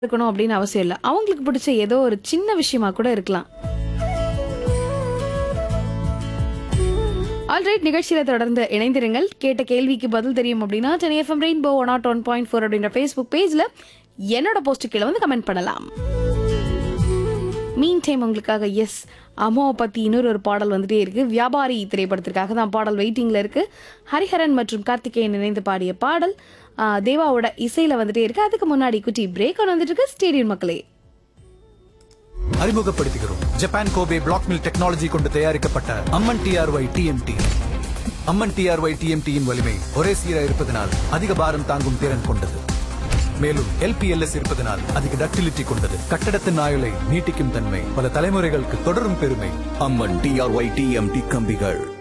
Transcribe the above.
இருக்கணும் அப்படின்னு அவசியம் இல்லை அவங்களுக்கு பிடிச்ச ஏதோ ஒரு சின்ன விஷயமா கூட இருக்கலாம் ஆல்ரைட் நிகழ்ச்சியில தொடர்ந்து இணைந்திருங்கள் கேட்ட கேள்விக்கு பதில் தெரியும் அப்படின்னா Chennai FM Rainbow one not one point four அப்படின்ற ஃபேஸ்புக் பேஜ்ல என்னோட போஸ்ட் கீழே வந்து கமெண்ட் பண்ணலாம் மீன் டைம் உங்களுக்காக எஸ் அம்மாவை பத்தி இன்னொரு ஒரு பாடல் வந்துட்டே இருக்கு வியாபாரி திரைப்படத்திற்காக தான் பாடல் வெயிட்டிங்ல இருக்கு ஹரிஹரன் மற்றும் கார்த்திகேயன் இணைந்து பாடிய பாடல் ஆ, தேவாவோட இசையில வந்துட்டே இருக்கு அதுக்கு முன்னாடி குட்டி பிரேக் ஒன்று வந்துட்டு இருக்கு ஸ்டேடியம் மக்களே அறிமுகப்படுத்துகிறோம் Japan Kobe black mill technology கொண்டு தயாரிக்கப்பட்ட Amman TRY TMT Amman TRY டிஎம்டியின் வலிமை ஒரே சீராக இருப்பதனால் அதிக பாரம் தாங்கும் திறன் கொண்டது மேலும் எல்பிஎல்எஸ் இருப்பதனால் அதிக டக்டிலிட்டி கொண்டது கட்டடத்தின் ஆயுளை நீட்டிக்கும் தன்மை பல தலைமுறைகளுக்கு தொடரும் பெருமை அம்மன் டிஆர்ஒய் டிஎம்டி கம்பிகள்